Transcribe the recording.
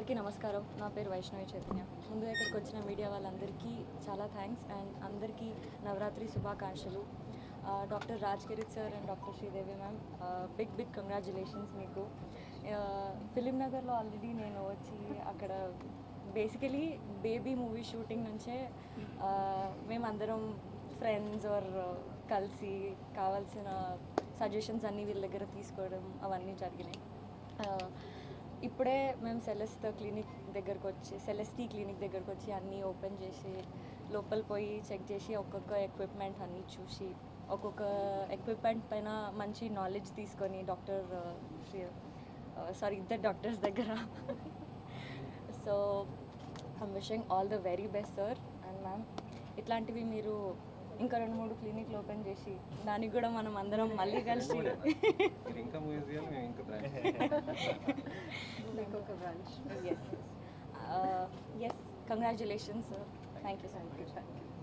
అందరికీ నమస్కారం నా పేరు వైష్ణవి చైతన్య ముందుగా ఇక్కడికి వచ్చిన మీడియా వాళ్ళందరికీ చాలా థ్యాంక్స్ అండ్ అందరికీ నవరాత్రి శుభాకాంక్షలు doctor Raj Kirit sir and doctor Sridevi ma'am big big congratulations మీకు ఫిలిం నగర్లో ఆల్రెడీ నేను వచ్చి అక్కడ బేసికలీ బేబీ మూవీ షూటింగ్ నుంచే ఆ, మేమందరం ఫ్రెండ్స్ ఆర్ కలిసి కావాల్సిన సజెషన్స్ అన్నీ వీళ్ళ దగ్గర తీసుకోవడం అవన్నీ జరిగినాయి ఆ, ఇప్పుడే మేము సెలెస్ట్ క్లినిక్ దగ్గరకు వచ్చి సెలెస్టీ క్లినిక్ దగ్గరకు వచ్చి అన్నీ ఓపెన్ చేసి లోపల పోయి చెక్ చేసి ఒక్కొక్క ఎక్విప్మెంట్ అన్నీ చూసి ఒక్కొక్క ఎక్విప్మెంట్ పైన మంచి నాలెడ్జ్ తీసుకొని డాక్టర్ సారీ ఇద్దరు డాక్టర్స్ దగ్గర so I'm wishing all the very best sir and ma'am ఇట్లాంటివి మీరు ఇంకా రెండు మూడు క్లినిక్లు ఓపెన్ చేసి దానికి కూడా మనం అందరం మళ్ళీ కలిసి మీరు ఇంకా మూవీస్ చేయాలి మేము ఇంకా బ్రాంచ్ ఇంకొక branch yes yes congratulations thank you so much